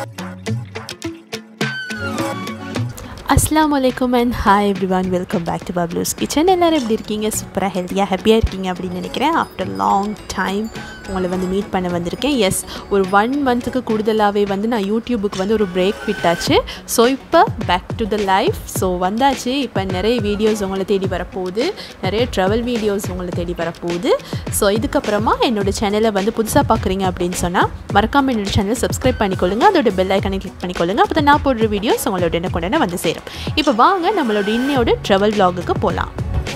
அஸ்லாம் வலைக்கம் and hi everyone welcome back to Babloo's kitchen எல்லோரும் எப்படி இருக்கீங்க சூப்பராக ஹெல்த்தியாக ஹாப்பியாக இருக்கீங்க அப்படின்னு நினைக்கிறேன் ஆஃப்டர் லாங் டைம் உங்களை வந்து மீட் பண்ண வந்திருக்கேன் எஸ் ஒரு ஒன் மந்த்துக்கு கூடுதலாகவே வந்து நான் யூடியூபுக்கு வந்து ஒரு பிரேக் விட்டாச்சு ஸோ இப்போ back to the life so வந்தாச்சு இப்போ நிறைய வீடியோஸ் உங்களை தேடி வரப்போகுது நிறைய ட்ராவல் வீடியோஸ் உங்களை தேடி வரப்போகுது ஸோ இதுக்கப்புறமா என்னோடய சேனலை வந்து புதுசாக பார்க்குறீங்க அப்படின்னு சொன்னால் மறக்காமல் என்னோடய சேனலை சப்ஸ்கிரைப் பண்ணிக்கொள்ளுங்க அதோட பெல் ஐக்கனை கிளிக் பண்ணிக்கொள்ளுங்க அப்போ தான் நான் போடுற வீடியோஸ் உங்களோட என்ன கொண்டு வந்து சேரும் இப்போ வாங்க நம்மளோட இன்னையோட ட்ராவல் vlog-க்கு போகலாம்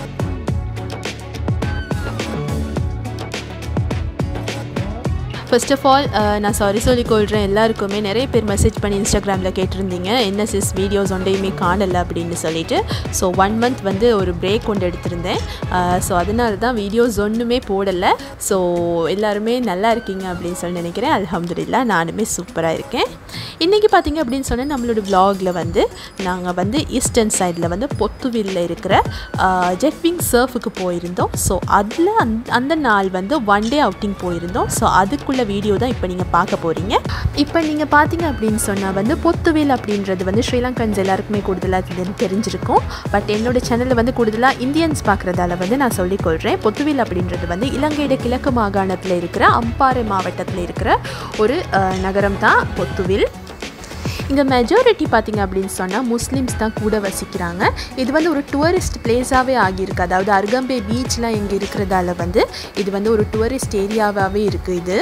ஃபர்ஸ்ட் ஆஃப் ஆல் நான் சாரி சொல்லிக்கொள்கிறேன் எல்லாருக்குமே நிறைய பேர் மெசேஜ் பண்ணி இன்ஸ்டாகிராமில் கேட்டிருந்தீங்க என்ன சிஸ் வீடியோஸ் ஒன்றையுமே காணலை அப்படின்னு சொல்லிட்டு ஸோ ஒன் மந்த் வந்து ஒரு பிரேக் கொண்டு எடுத்திருந்தேன் ஸோ அதனால தான் வீடியோஸ் ஒன்றுமே போடலை ஸோ எல்லாருமே நல்லா இருக்கீங்க அப்படின்னு சொல்லி நினைக்கிறேன் அல்ஹம்துலில்லா நானுமே சூப்பராக இருக்கேன் இன்றைக்கி பார்த்தீங்க அப்படின்னு சொன்னால் நம்மளோட vlogல வந்து நாங்கள் வந்து ஈஸ்டர்ன் சைடில் வந்து பொத்துவில்ல இருக்கிற ஜெட்விங் சர்ஃபுக்கு போயிருந்தோம் ஸோ அதில் அந் அந்த நாள் வந்து ஒன் டே அவுட்டிங் போயிருந்தோம் ஸோ அதுக்குள்ள வீடியோ தான் இப்போ நீங்கள் பார்க்க போகிறீங்க இப்போ நீங்கள் பார்த்தீங்க அப்படின்னு சொன்னால் வந்து பொத்துவில் அப்படின்றது வந்து ஸ்ரீலங்கன்ஸ் எல்லாருக்குமே கூடுதலாக தெரி- தெரிஞ்சிருக்கும் பட் என்னோட சேனலில் வந்து கூடுதலாக இந்தியன்ஸ் பார்க்குறதால வந்து நான் சொல்லிக்கொள்கிறேன் பொத்துவில் அப்படின்றது வந்து இலங்கையோட கிழக்கு மாகாணத்தில் இருக்கிற அம்பாறை மாவட்டத்தில் இருக்கிற ஒரு அஹ், நகரம் தான் பொத்துவில் இங்கே மெஜாரிட்டி பார்த்தீங்க அப்படின்னு சொன்னால் முஸ்லீம்ஸ் தான் கூட வசிக்கிறாங்க இது வந்து ஒரு டூரிஸ்ட் பிளேஸாகவே ஆகியிருக்கு அதாவது அருகம்பே பீச்லாம் இங்கே இருக்கிறதால வந்து இது வந்து ஒரு டூரிஸ்ட் ஏரியாவாகவே இருக்குது இது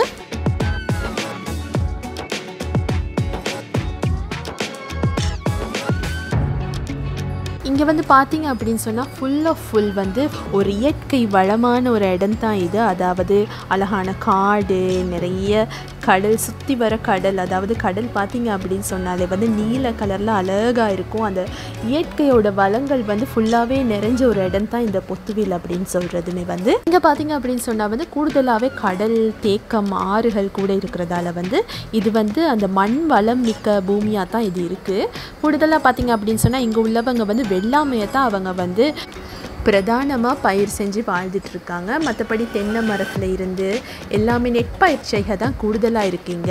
இங்கே வந்து பார்த்தீங்க அப்படின்னு சொன்னால் ஃபுல் ஆஃப் ஃபுல் வந்து ஒரு இயற்கை வளமான ஒரு இடம் தான் இது அதாவது அழகான காடு நிறைய கடல் சுற்றி வர கடல் அதாவது கடல் பார்த்தீங்க அப்படின்னு சொன்னாலே வந்து நீல கலரில் அழகாக இருக்கும் அந்த இயற்கையோட வளங்கள் வந்து ஃபுல்லாகவே நிறைஞ்ச ஒரு இடம் தான் இந்த பொத்துவில் அப்படின்னு சொல்கிறதுமே வந்து இங்கே பார்த்தீங்க அப்படின்னு சொன்னால் வந்து கூடுதலாகவே கடல் தேக்கம் ஆறுகள் கூட இருக்கிறதால வந்து இது வந்து அந்த மண் வளம் மிக்க பூமியாக தான் இது இருக்குது கூடுதலாக பார்த்தீங்க அப்படின்னு சொன்னால் இங்கே உள்ளவங்க வந்து வெள்ளாமையை தான் அவங்க வந்து பிரதானமாக பயிர் செஞ்சு வாழ்ந்துட்டு இருக்காங்க மற்றபடி தென்னை மரத்தில் இருந்து எல்லாமே நெற்பயிற்சிகள் தான் கூடுதலாக இருக்குங்க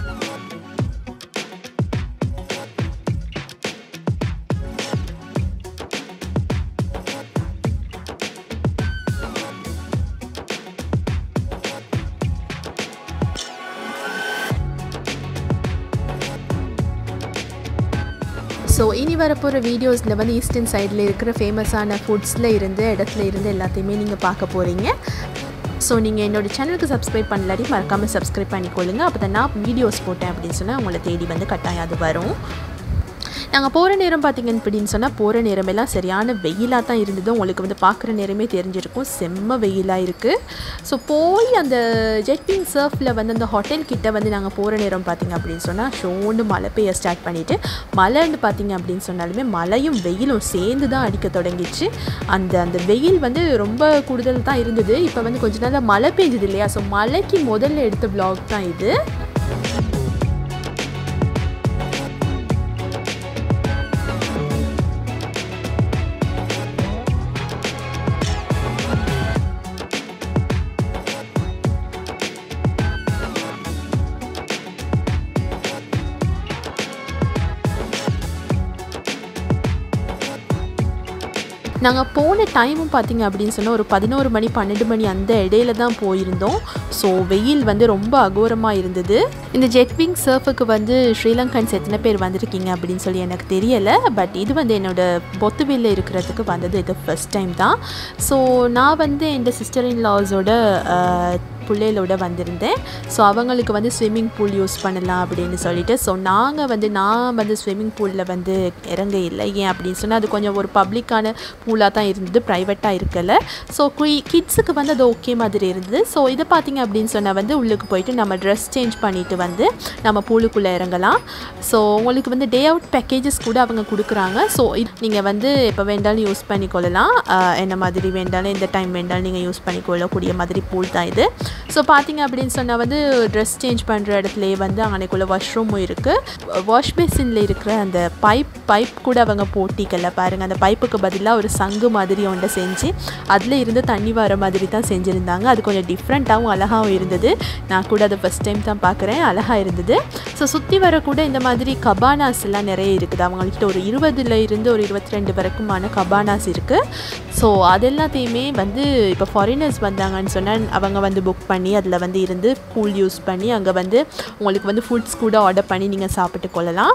ஸோ இனி வரப்போகிற வீடியோஸில் வந்து ஈஸ்டர்ன் சைடில் இருக்கிற ஃபேமஸான ஃபுட்ஸில் இருந்து இடத்துல இருந்து எல்லாத்தையுமே நீங்கள் பார்க்க போகிறீங்க ஸோ நீங்கள் என்னோடய சேனலுக்கு சப்ஸ்கிரைப் பண்ணலாட்டி மறக்காமல் சப்ஸ்கிரைப் பண்ணிக்கொள்ளுங்க அப்போ தான் நான் வீடியோஸ் போட்டேன் அப்படின்னு சொன்னால் உங்களை தேடி வந்து கட்டாயம் அது வரும் நாங்கள் போகிற நேரம் பார்த்தீங்க அப்படின்னு சொன்னால் போகிற நேரமெல்லாம் சரியான வெயிலாக தான் இருந்தது உங்களுக்கு வந்து பார்க்குற நேரமே தெரிஞ்சிருக்கும் செம்ம வெயிலாக இருக்குது ஸோ போய் அந்த ஜெட்விங் சர்ஃபில் வந்து அந்த ஹோட்டல் கிட்ட வந்து நாங்கள் போகிற நேரம் பார்த்தீங்க அப்படின்னு சொன்னால் ஷோண்டு மழை பெய்ய ஸ்டார்ட் பண்ணிவிட்டு மழைன்னு பார்த்தீங்க அப்படின்னு சொன்னாலுமே மழையும் வெயிலும் சேர்ந்து தான் அடிக்க தொடங்கிச்சு அந்த அந்த வெயில் வந்து ரொம்ப கூடுதல் தான் இருந்தது இப்போ வந்து கொஞ்ச நாள் மழை பெஞ்சது இல்லையா ஸோ மழைக்கு முதல்ல எடுத்த vlog தான் இது நாங்கள் போன டைமும் பார்த்தீங்க அப்படின்னு சொன்னால் ஒரு பதினோரு மணி பன்னெண்டு மணி அந்த இடையில தான் போயிருந்தோம் ஸோ வெயில் வந்து ரொம்ப அகோரமாக இருந்தது இந்த ஜெட்விங் சர்ஃபுக்கு வந்து ஸ்ரீலங்கன்ஸ் எத்தனை பேர் வந்திருக்கீங்க அப்படின்னு சொல்லி எனக்கு தெரியலை பட் இது வந்து என்னோட பொத்துவில்ல இருக்கிறதுக்கு வந்தது இது ஃபர்ஸ்ட் டைம் தான் ஸோ நான் வந்து என் சிஸ்டர் இன் லாஸோட பிள்ளைகளோட வந்திருந்தேன் ஸோ அவங்களுக்கு வந்து ஸ்விம்மிங் பூல் யூஸ் பண்ணலாம் அப்படின்னு சொல்லிட்டு ஸோ நாங்கள் வந்து நான் வந்து ஸ்விம்மிங் பூலில் வந்து இறங்க இல்லை ஏன் அப்படின்னு சொன்னால் அது கொஞ்சம் ஒரு பப்ளிக்கான பூலாக தான் இருந்தது ப்ரைவேட்டாக இருக்கல ஸோ கிட்ஸுக்கு வந்து அது ஓகே மாதிரி இருந்தது ஸோ இதை பார்த்தீங்க அப்படின்னு சொன்னால் வந்து உள்ளுக்கு போயிட்டு நம்ம ட்ரெஸ் சேஞ்ச் பண்ணிட்டு வந்து நம்ம பூலுக்குள்ளே இறங்கலாம் ஸோ உங்களுக்கு வந்து டே அவுட் பேக்கேஜஸ் கூட அவங்க கொடுக்குறாங்க ஸோ நீங்கள் வந்து எப்போ வேண்டாலும் யூஸ் பண்ணிக்கொள்ளலாம் ஆஹ் என்ன மாதிரி வேண்டாலும் எந்த டைம் வேண்டாலும் நீங்கள் யூஸ் பண்ணிக்கொள்ளக்கூடிய மாதிரி பூல் தான் இது ஸோ பார்த்தீங்க அப்படின்னு சொன்னால் வந்து ட்ரெஸ் சேஞ்ச் பண்ணுற இடத்துலையே வந்து அங்கனைக்குள்ளே வாஷ்ரூமும் இருக்குது வாஷ் பேசினில் இருக்கிற அந்த பைப் பைப் கூட அவங்க போட்டிக்கல பாருங்கள் அந்த பைப்புக்கு பதிலாக ஒரு சங்கு மாதிரி ஒன்றை செஞ்சு அதில் இருந்து தண்ணி வர மாதிரி தான் செஞ்சுருந்தாங்க அது கொஞ்சம் டிஃப்ரெண்ட்டாகவும் அழகாகவும் இருந்தது நான் கூட அதை ஃபஸ்ட் டைம் தான் பார்க்குறேன் அழகாக இருந்தது ஸோ சுற்றி வர கூட இந்த மாதிரி கபானாஸ் எல்லாம் நிறைய இருக்குது அவங்கக்கிட்ட ஒரு இருபதுல இருந்து ஒரு இருபத்தி ரெண்டு வரைக்குமான கபானாஸ் இருக்குது ஸோ அதெல்லாத்தையுமே வந்து இப்போ ஃபாரினர்ஸ் வந்தாங்கன்னு சொன்னால் அவங்க வந்து புக் பண்ணி அதில் வந்து இருந்து பூல் யூஸ் பண்ணி அங்கே வந்து உங்களுக்கு வந்து ஃபுட்ஸ் கூட ஆர்டர் பண்ணி நீங்கள் சாப்பிட்டு கொள்ளலாம்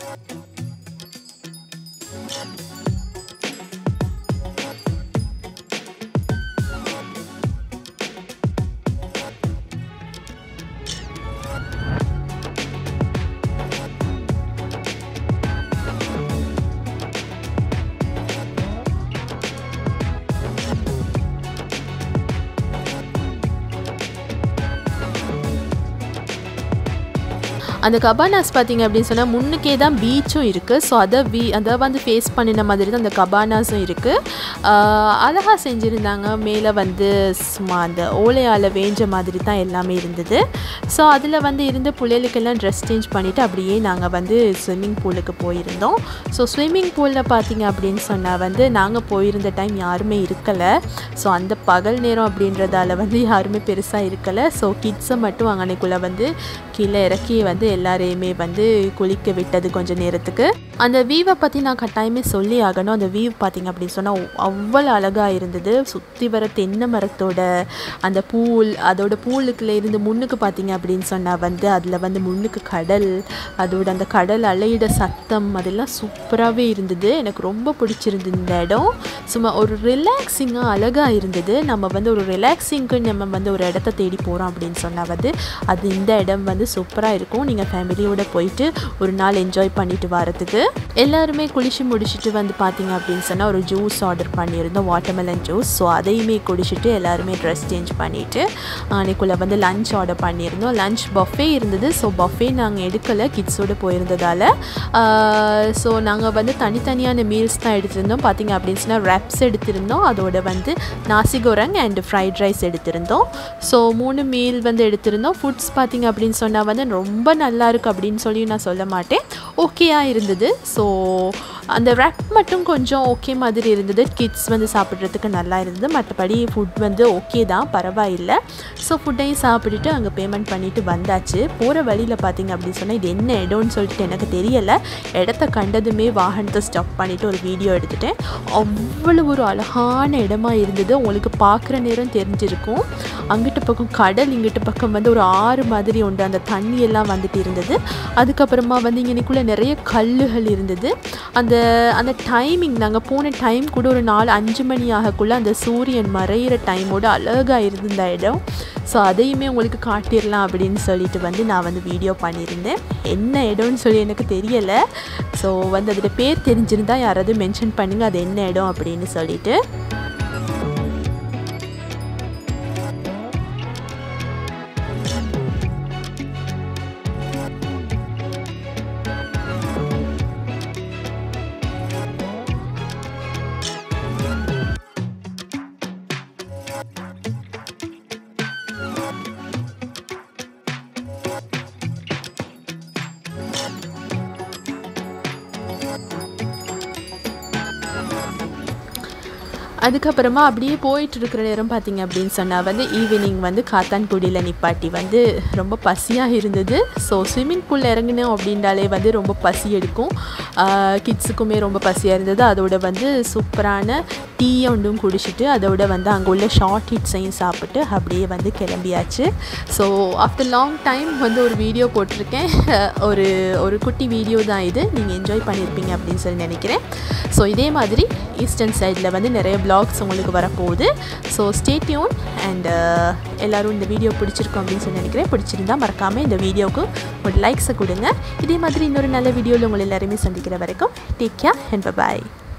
அந்த கபானாஸ் பார்த்தீங்க அப்படின்னு சொன்னால் முன்னுக்கே தான் பீச்சும் இருக்குது ஸோ அதை வீ அதை வந்து ஃபேஸ் பண்ணின மாதிரி தான் அந்த கபானாஸும் இருக்குது அழகாக செஞ்சுருந்தாங்க மேலே வந்து சும்மா அந்த ஓலையால் வேஞ்ச மாதிரி தான் எல்லாமே இருந்தது ஸோ அதில் வந்து இருந்த பிள்ளைகளுக்கெல்லாம் ட்ரெஸ் சேஞ்ச் பண்ணிவிட்டு அப்படியே நாங்கள் வந்து ஸ்விம்மிங் பூலுக்கு போயிருந்தோம் ஸோ ஸ்விம்மிங் பூலில் பார்த்தீங்க அப்படின்னு சொன்னால் வந்து நாங்கள் போயிருந்த டைம் யாருமே இருக்கலை ஸோ அந்த பகல் நேரம் அப்படின்றதால வந்து யாருமே பெருசாக இருக்கலை ஸோ கிட்ஸை மட்டும் அங்கனைக்குள்ளே வந்து கீழே இறக்கி வந்து எல்லாரையுமே வந்து குளிக்க விட்டது கொஞ்சம் நேரத்துக்கு அந்த வீவை பற்றி நான் கட்டாயமே சொல்லி ஆகணும் அந்த வீவ் பார்த்திங்க அப்படின்னு சொன்னால் அவ்வளோ அழகாக இருந்தது சுற்றி வர தென்னை மரத்தோட அந்த பூல் அதோட பூலுக்குள்ளே இருந்து முன்னுக்கு பார்த்தீங்க அப்படின்னு சொன்னால் வந்து அதில் வந்து முன்னுக்கு கடல் அதோட அந்த கடல் அலையிட சத்தம் அதெல்லாம் சூப்பராகவே இருந்தது எனக்கு ரொம்ப பிடிச்சிருந்தது இந்த இடம் சும்மா ஒரு ரிலாக்ஸிங்காக அழகாக இருந்தது நம்ம வந்து ஒரு ரிலாக்ஸிங்க்கு நம்ம வந்து ஒரு இடத்த தேடி போகிறோம் அப்படின்னு சொன்னால் வந்து அது இந்த இடம் வந்து சூப்பராக இருக்கும் நீங்கள் ஃபேமிலியோட போயிட்டு ஒரு நாள் என்ஜாய் பண்ணிட்டு வரதுக்கு எல்லாருமே குளிச்சு முடிச்சுட்டு வந்து பார்த்தீங்க அப்படின்னு சொன்னால் ஒரு ஜூஸ் ஆர்டர் பண்ணியிருந்தோம் வாட்டர்மெலன் ஜூஸ் ஸோ அதையுமே குடிச்சிட்டு எல்லாருமே ட்ரெஸ் சேஞ்ச் பண்ணிவிட்டு அன்னைக்குள்ளே வந்து லஞ்ச் ஆர்டர் பண்ணியிருந்தோம் லஞ்ச் பஃபே இருந்தது ஸோ பஃபே நாங்கள் எடுக்கலை கிட்ஸோடு போயிருந்ததால் ஸோ நாங்கள் வந்து தனித்தனியான மீல்ஸ் தான் எடுத்திருந்தோம் பார்த்தீங்க அப்படின்னு சொன்னால் ரேப்ஸ் எடுத்திருந்தோம் அதோட வந்து நாசிகோரங் அண்ட் ஃப்ரைட் ரைஸ் எடுத்திருந்தோம் ஸோ மூணு மீல் வந்து எடுத்திருந்தோம் ஃபுட்ஸ் பார்த்தீங்க அப்படின்னு சொன்னால் வந்து ரொம்ப நல்லா இருக்குது அப்படின்னு சொல்லி நான் சொல்ல மாட்டேன் ஓகேயாக இருந்தது ஸோ அந்த ரேப் மட்டும் கொஞ்சம் ஓகே மாதிரி இருந்தது கிட்ஸ் வந்து சாப்பிட்றதுக்கு நல்லா இருந்தது மற்றபடி ஃபுட் வந்து ஓகே தான் பரவாயில்லை ஸோ ஃபுட்டையும் சாப்பிட்டுட்டு அங்கே பேமெண்ட் பண்ணிவிட்டு வந்தாச்சு போகிற வழியில் பார்த்தீங்க அப்படின்னு சொன்னால் இது என்ன இடம்னு சொல்லிட்டு எனக்கு தெரியலை இடத்த கண்டதுமே வாகனத்தை ஸ்டாப் பண்ணிவிட்டு ஒரு வீடியோ எடுத்துட்டேன் அவ்வளோ ஒரு அழகான இடமா இருந்தது உங்களுக்கு பார்க்குற நேரம் தெரிஞ்சிருக்கும் அங்கிட்ட பக்கம் கடல் இங்கிட்ட பக்கம் வந்து ஒரு ஆறு மாதிரி உண்டு அந்த தண்ணி எல்லாம் வந்துட்டு இருந்தது அதுக்கப்புறமா வந்து இங்கனைக்குள்ளே நிறைய கல்லுகள் இருந்தது அந்த அந்த டைமிங் நாங்கள் போன டைம் கூட ஒரு நாலு அஞ்சு மணி ஆகக்குள்ளே அந்த சூரியன் மறையிற டைமோட அழகாக இருந்த இந்த இடம் ஸோ அதையுமே உங்களுக்கு காட்டிடலாம் அப்படின்னு சொல்லிட்டு வந்து நான் வந்து வீடியோ பண்ணியிருந்தேன் என்ன இடம்னு சொல்லி எனக்கு தெரியலை ஸோ வந்து அதோட பேர் தெரிஞ்சிருந்தா யாராவது மென்ஷன் பண்ணுங்கள் அது என்ன இடம் அப்படின்னு சொல்லிட்டு அதுக்கப்புறமா அப்படியே போயிட்டு இருக்கிற நேரம் பார்த்தீங்க அப்படின்னு சொன்னால் வந்து ஈவினிங் வந்து காத்தான்குடியில் நிப்பாட்டி வந்து ரொம்ப பசியாக இருந்தது ஸோ ஸ்விம்மிங் பூலில் இறங்கினோம் அப்படின்றாலே வந்து ரொம்ப பசி எடுக்கும் கிட்ஸுக்குமே ரொம்ப பசியாக இருந்தது அதோட வந்து சூப்பரான டீ ஒன்றும் குடிச்சிட்டு அதோட வந்து அங்கே உள்ள ஷார்ட் ஹிட்ஸையும் சாப்பிட்டு அப்படியே வந்து கிளம்பியாச்சு ஸோ ஆஃப்டர் லாங் டைம் வந்து ஒரு வீடியோ போட்டிருக்கேன் ஒரு ஒரு குட்டி வீடியோ தான் இது நீங்கள் என்ஜாய் பண்ணியிருப்பீங்க அப்படின்னு சொல்லி நினைக்கிறேன் ஸோ இதே மாதிரி ஈஸ்டர்ன் சைடில் வந்து நிறைய பிளாக்ஸ் உங்களுக்கு வரப்போகுது ஸோ ஸ்டேட்யூன் அண்ட் எல்லோரும் இந்த வீடியோ பிடிச்சிருக்கோம் அப்படின்னு சொல்லி நினைக்கிறேன் பிடிச்சிருந்தா மறக்காமல் இந்த வீடியோவுக்கு ஒரு லைக்ஸை கொடுங்க இதே மாதிரி இன்னொரு நல்ல வீடியோவில் உங்களை எல்லாருமே சந்திக்கிற வரைக்கும் டேக் கேர் அண்ட் பாய்